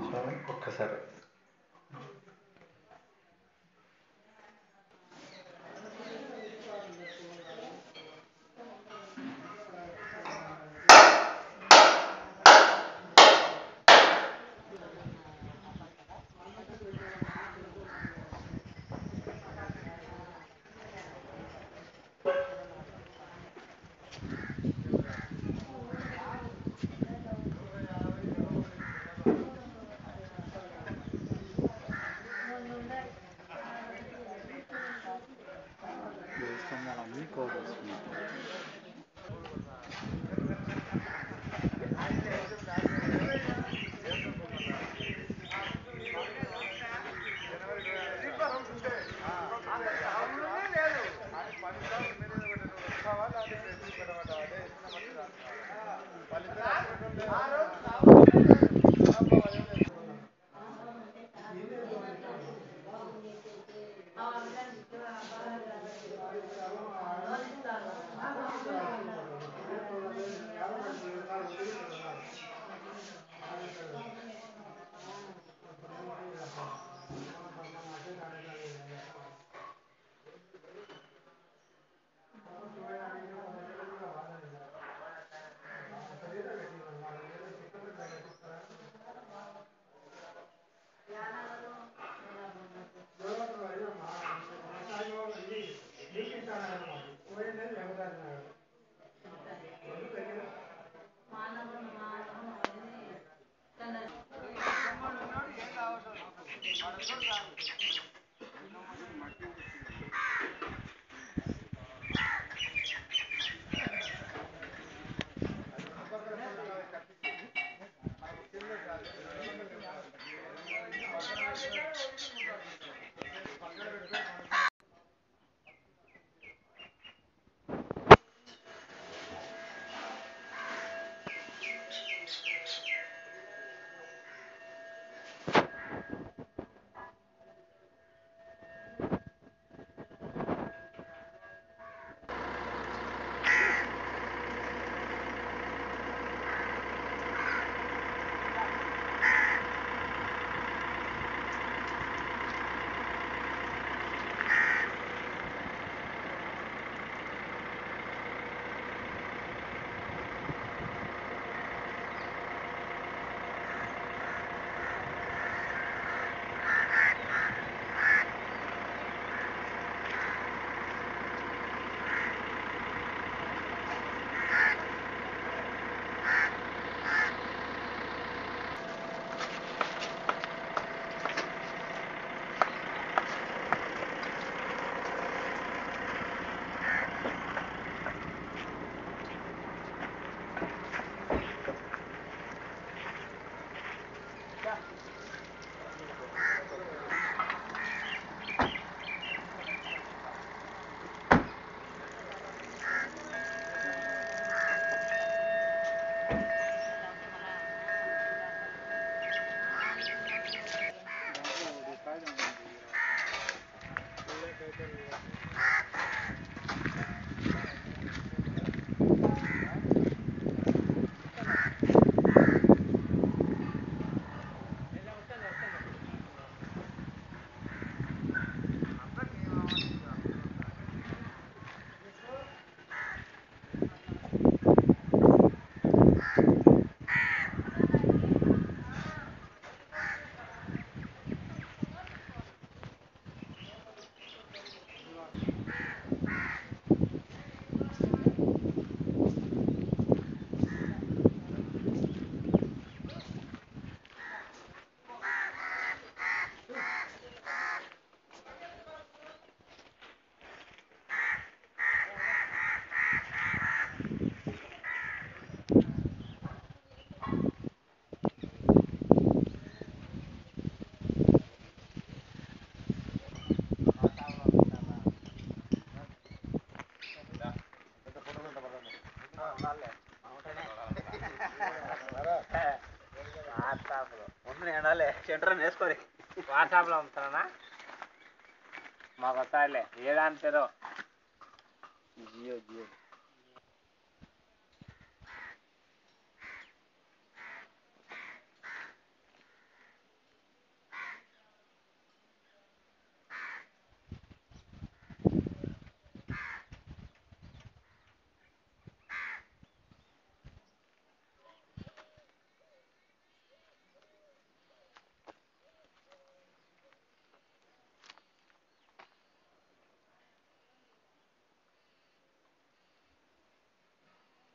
స్వామి ఒక్కసారి దేవస్థానాలన్నీ కవర్ వస్తున్నాయి ముందు నేనాలే సెంటర్ వేసుకోరి వాట్సాప్లో అమ్ముతానా మాకు వస్తాయిలే ఏ దాని పేరు జియో జియో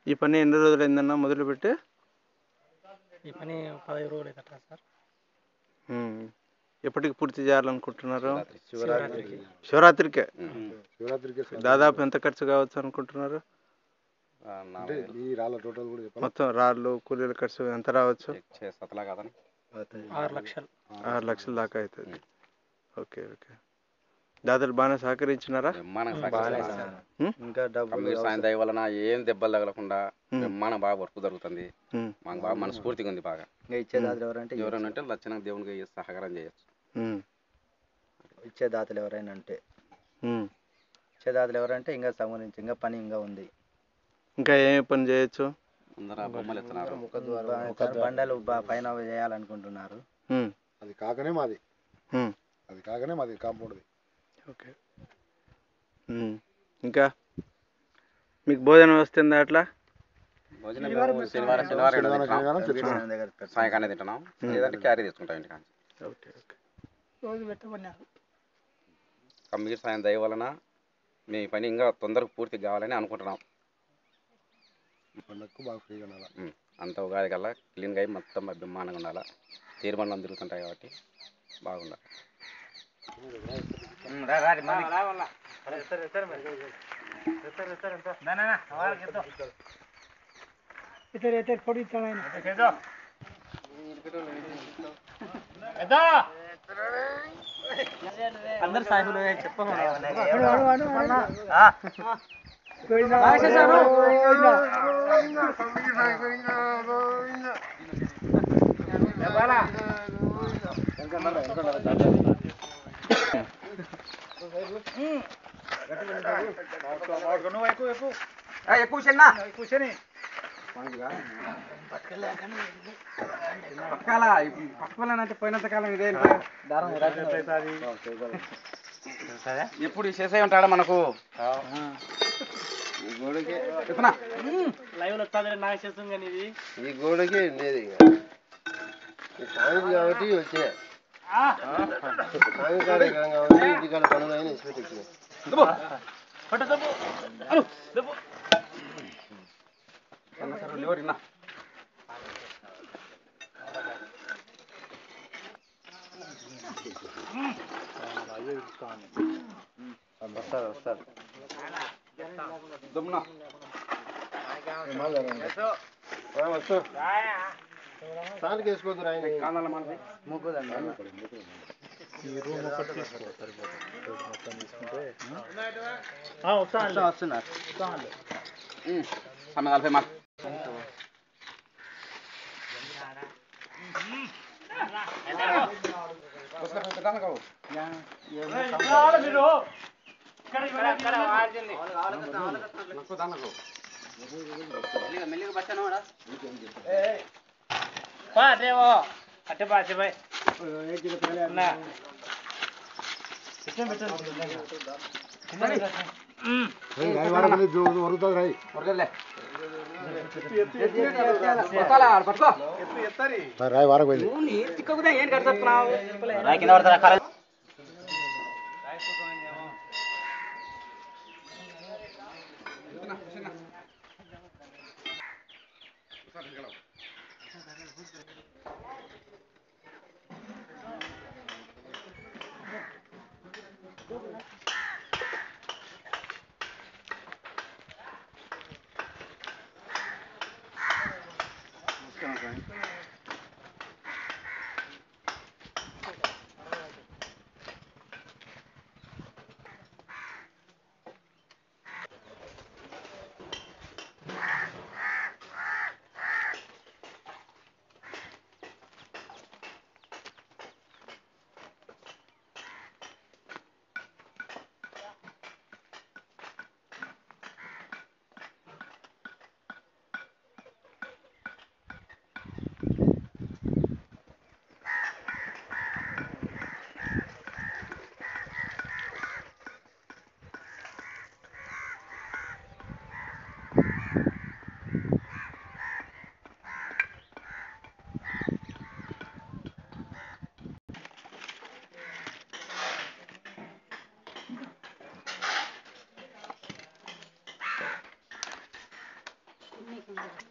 ఈ పని ఎన్ని రోజులు అయిందన్నా మొదలుపెట్టి ఈ పని పదహైదు రోజులు అవుతుంటా సార్ ఉమ్. ఎప్పటికి పూర్తి చేయాలనుకుంటున్నారు శివరాత్రికి శివరాత్రికే శివరాత్రికి దాదాపు ఎంత ఖర్చు కావచ్చు అనుకుంటున్నారు అంటే ఈ రాళ్ళ టోటల్ కూడా చెప్పాలి మొత్తం రాళ్ళు కూలీల ఖర్చు ఎంత రావచ్చు సతలా కాదని ఆరు లక్షలు ఆరు లక్షల దాకా అవుతుంది ఓకే ఓకే దాదాపు బాగానే సహకరించినారా బ్రహ్మాండం ఉమ్? ఇంకా డబ్బులు కమ్యూనిటీ సాయం దయ వలన ఏం దెబ్బలు తగలకుండా ఉమ్. బ్రహ్మాండం బాగా వర్క్ జరుగుతుంది ఉమ్. మాకు బాగా మనస్ఫూర్తిగా ఉంది బాగా ఇంకా ఇచ్చేదాతలు ఎవరంటే ఎవరైనా అంటే లక్షణంగా దేవునికి సహకారం చేయొచ్చు ఉమ్. ఇచ్చేదాతలు ఎవరైనా అంటే ఉమ్. ఇచ్చేదాతలు ఎవరంటే ఇంకా సంబంధించి ఇంకా పని ఇంకా ఉంది ఇంకా ఏమి పని చేయొచ్చు ముందర బొమ్మలు ఎత్తున్నారు బ- బండలు బ- పైన చేయాలనుకుంటున్నారు ఉమ్. అది కాకనే మాది ఉమ్. అది కాకనే మాది కాంపౌండ్ది ఓకే ఉమ్. ఇంకా మీకు భోజనం వస్తుందా అట్లా భోజనం మేము శనివారం శనివారం శనివారం తింటాం. శనివారం తెచ్చుకున్నాం. వీరన్న దగ్గర పెడతాం. సాయంకాలం తింటున్నాం లేదంటే క్యారీ తెచ్చుకుంటాం ఇంటికి ఓకే ఓకే రోజు పెట్టమన్నారు కమ్యూనిటీ సాయం దయ వలన మీ పని ఇంకా తొందరగా పూర్తి కావాలని అనుకుంటున్నాం ఈ పండగకు బాగా ఫ్రీగా ఉండాలి ఉమ్. అంత ఉగాది కల్లా క్లీన్గా అయ్యి మొత్తం బ్రహ్మాండంగా ఉండాలి తీర్మానం తిరుగుతుంటాయి కాబట్టి బాగుండాలి ఇతరు ఇతరు పొడి ఇస్తాను అందరు సాయిబులు ఎక్కువ చిన్న పక్కల పక్కలంటే పోయినంత కాలం ఇదే ఎప్పుడు చేసే ఉంటాడా మనకు చెప్తున్నా లైవ్ లో వస్తుంది నాకు చేస్తుంది కానీ ఇది ఈ గోడకి ఉండేది ఇక. ఈ సాయంత్రం కాబట్టి వచ్చే సాయంకాలం కాలం కాబట్టి ఇంటికాడ పనులు అయినా ఇసుపెట్టి వచ్చినాయి పట్టు తప్పు తప్పు ఎవరిన్నా వస్తారు వస్తారు దుమ్మునా సార్కి వేసుకోవద్దు రాయని కానాల మనది ముగ్గుదండి వస్తాను వస్తున్నారు సమ్మె నలభై మా మెల్లిగా బచ్చాను అదేవో అట్టే బాగా బాయ్ రాయవారం వరుగుతుంది రాయి పట్టుకో రాయి వారం పోయింది ఏం కడుతున్నావు కింద పడతారా చేయండి